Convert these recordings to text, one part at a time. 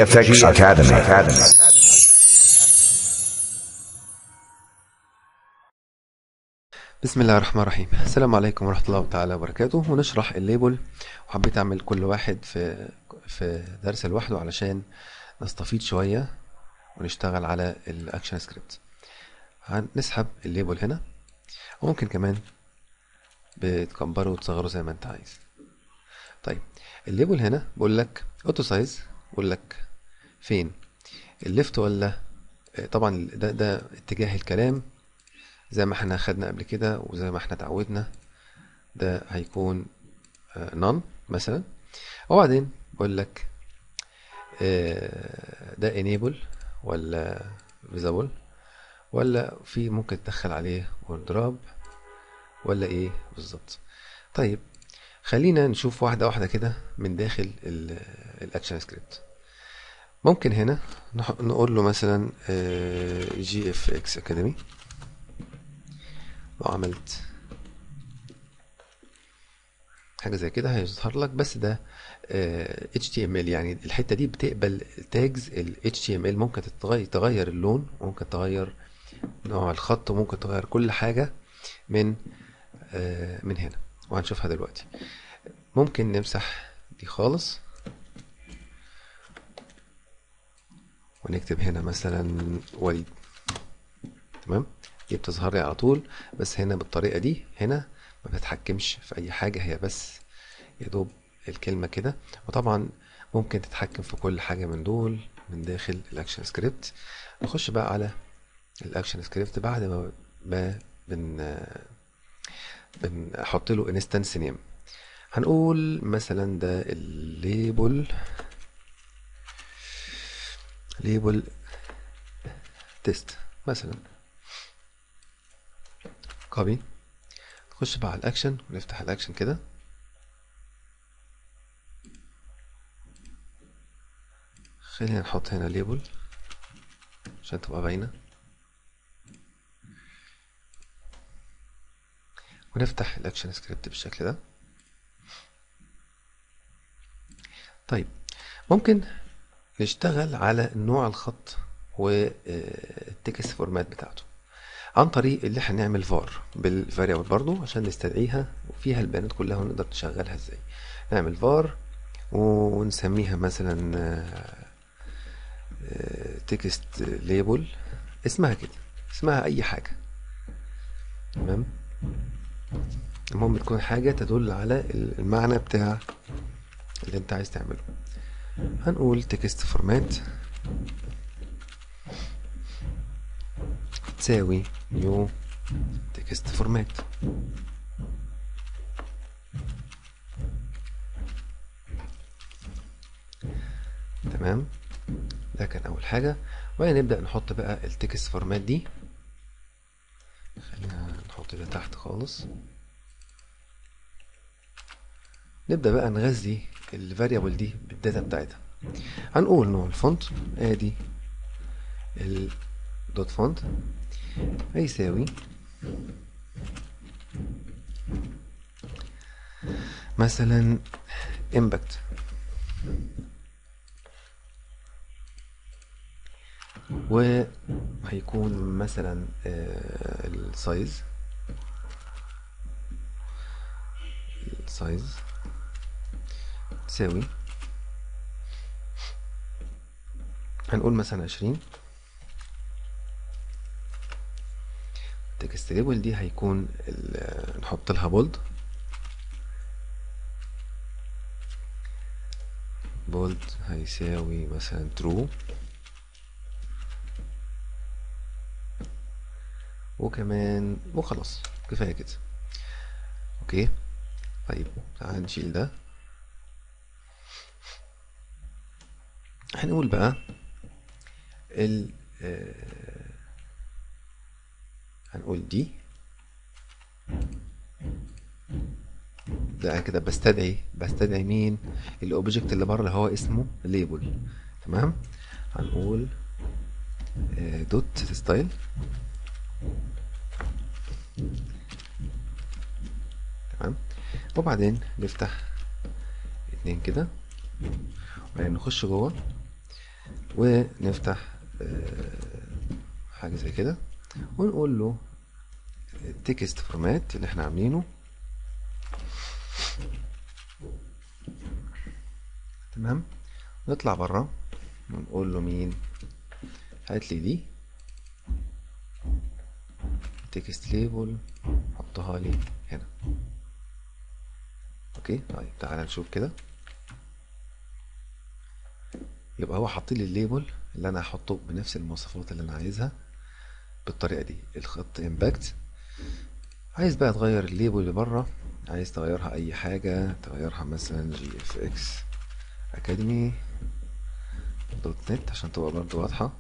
GFX Academy. Academy. بسم الله الرحمن الرحيم السلام عليكم ورحمة الله تعالى وبركاته ونشرح الليبل وحبيت أعمل كل واحد في في درس لوحده علشان نستفيد شوية ونشتغل على الأكشن سكريبت هنسحب الليبل هنا وممكن كمان بتكبره وتصغره زي ما انت عايز طيب الليبل هنا بقول لك اوتو سايز بقول لك فين الليفت ولا طبعا ده ده اتجاه الكلام زي ما احنا خدنا قبل كده وزي ما احنا اتعودنا ده هيكون نون مثلا وبعدين بقول لك ده enable ولا visible ولا في ممكن تدخل عليه وردراب ولا ايه بالظبط طيب خلينا نشوف واحده واحده كده من داخل الاكشن سكريبت ممكن هنا نقول له مثلا جي اف اكس اكاديمي وعملت حاجه زي كده هيظهر لك بس ده اتش تي ام ال يعني الحته دي بتقبل تاجز ال اتش تي ام ال ممكن تغير تغير اللون وممكن تغير نوع الخط وممكن تغير كل حاجه من آه من هنا وهنشوفها دلوقتي ممكن نمسح دي خالص ونكتب هنا مثلا وليد تمام دي بتظهر لي على طول بس هنا بالطريقه دي هنا ما بتتحكمش في اي حاجه هي بس يا دوب الكلمه كده وطبعا ممكن تتحكم في كل حاجه من دول من داخل الاكشن سكريبت نخش بقى على الاكشن سكريبت بعد ما ما بن بنحط له انستنس نيم هنقول مثلا ده الليبل ليبل تيست مثلا كوبي نخش بقى على الاكشن ونفتح الاكشن كده خلينا نحط هنا ليبل عشان تبقى باينه ونفتح الاكشن سكريبت بالشكل ده طيب ممكن نشتغل على نوع الخط والتكست فورمات بتاعته عن طريق اللي احنا نعمل فار بالفاريبل برضو عشان نستدعيها وفيها البيانات كلها ونقدر نشغلها ازاي نعمل فار ونسميها مثلا تكست ليبل اسمها كده اسمها اي حاجه تمام المهم تكون حاجة تدل على المعنى بتاع اللي انت عايز تعمله هنقول تكست فورمات تساوي نيو تكست فورمات تمام ده كان اول حاجة وهنبدأ نحط بقى التكست فورمات دي خلينا نحط ده تحت خالص نبدأ بقى نغذي الفاريبل دي بالداتا بتاعتها هنقول نوع الفونت ادي الدوت فونت هيساوي مثلا امباكت وهيكون مثلا السايز السايز تساوي هنقول مثلا عشرين التكست ليبل دي هيكون نحط لها بولد بولد هيساوي مثلا ترو وكمان وخلاص كفايه كده اوكي طيب تعال نشيل ده هنقول بقى ال آه هنقول دي ده كده بستدعي بستدعي مين الاوبجكت اللي بره اللي هو اسمه ليبل تمام هنقول آه دوت ستايل تمام وبعدين نفتح اتنين كده وبعدين نخش جوه ونفتح آه، حاجة زي كده ونقول له التكست فورمات اللي احنا عاملينه تمام نطلع بره ونقول له مين هات لي دي تكست ليبل حطها لي هنا اوكي طيب تعالى نشوف كده يبقى هو حاط لي الليبل اللي انا هحطه بنفس المواصفات اللي انا عايزها بالطريقه دي الخط امباكت عايز بقى تغير الليبل اللي بره عايز تغيرها اي حاجه تغيرها مثلا جي اف اكس اكاديمي دوت نت عشان تبقى برضو واضحه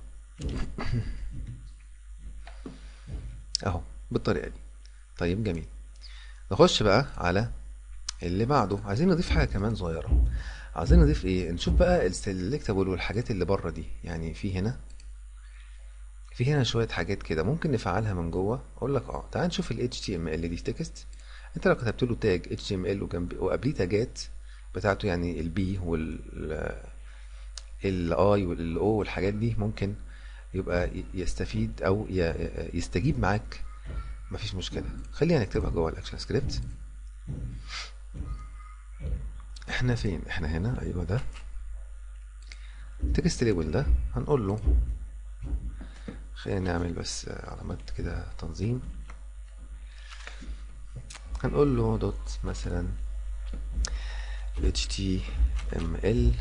اهو بالطريقه دي طيب جميل نخش بقى على اللي بعده عايزين نضيف حاجه كمان صغيره عايزين نضيف ايه نشوف بقى السلكتابل والحاجات اللي بره دي يعني في هنا في هنا شويه حاجات كده ممكن نفعلها من جوه اقول لك اه تعال نشوف ال HTML دي تكست انت لو كتبت له تاج HTML وجنب وقبليه تاجات بتاعته يعني البي وال الاي والاو والحاجات دي ممكن يبقى يستفيد او يستجيب معاك مفيش مشكله خلينا نكتبها جوه الاكشن سكريبت احنا فين احنا هنا ايوه ده تكست ليبل ده هنقول له خلينا نعمل بس علامات كده تنظيم هنقول له دوت مثلا html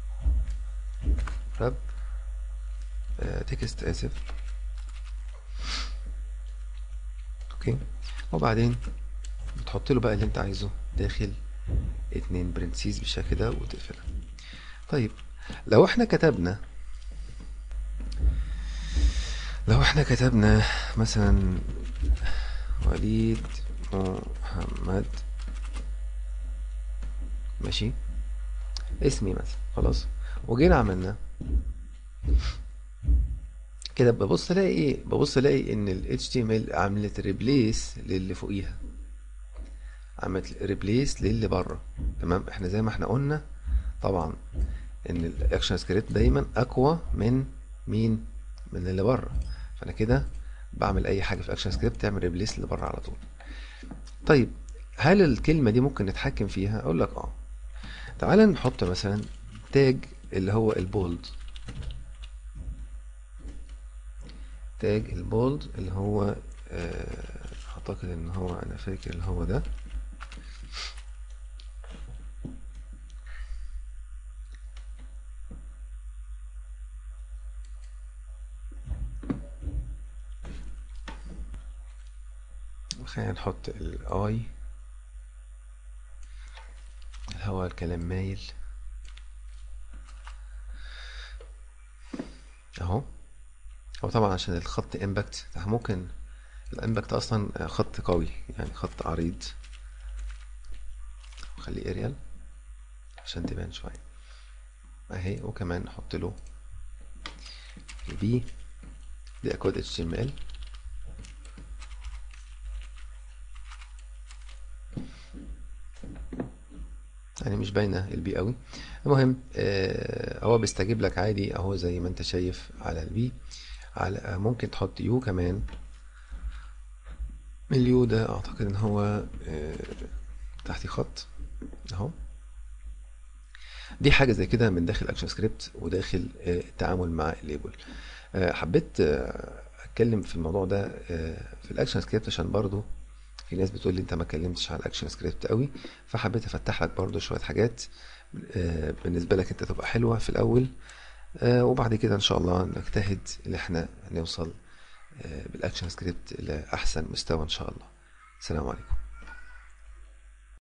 رب تكست اسف اوكي وبعدين بتحط له بقى اللي انت عايزه داخل اتنين برنسيز بالشكل ده وتقفلها طيب لو احنا كتبنا لو احنا كتبنا مثلا وليد محمد ماشي اسمي مثلا خلاص وجينا عملنا كده ببص الاقي ايه ببص الاقي ان ال HTML عملت ريبليس للي فوقيها عملت ريبليس للي بره تمام احنا زي ما احنا قلنا طبعا ان الاكشن سكريبت دايما اقوى من مين من اللي بره فانا كده بعمل اي حاجه في اكشن سكريبت تعمل ريبليس اللي بره على طول طيب هل الكلمه دي ممكن نتحكم فيها اقول لك اه تعال نحط مثلا تاج اللي هو البولد تاج البولد اللي هو آه، اعتقد ان هو انا فاكر اللي هو ده خلينا نحط الاي اللي هو الكلام مايل اهو هو طبعا عشان الخط امباكت ممكن الامباكت اصلا خط قوي يعني خط عريض خليه اريال عشان تبان شويه اهي وكمان نحط له البي دي اكواد اتش ام ال يعني مش باينه البي قوي المهم آه هو بيستجيب لك عادي اهو زي ما انت شايف على البي على آه، ممكن تحط يو كمان اليو ده اعتقد ان هو آه تحتي خط اهو دي حاجه زي كده من داخل اكشن سكريبت وداخل آه التعامل مع الليبل آه حبيت آه اتكلم في الموضوع ده آه في الاكشن سكريبت عشان برضو في ناس بتقول لي انت ما اتكلمتش على الاكشن سكريبت قوي فحبيت افتح لك برضو شويه حاجات آه، بالنسبه لك انت تبقى حلوه في الاول آه، وبعد كده ان شاء الله نجتهد ان احنا نوصل آه، بالاكشن سكريبت لاحسن مستوى ان شاء الله السلام عليكم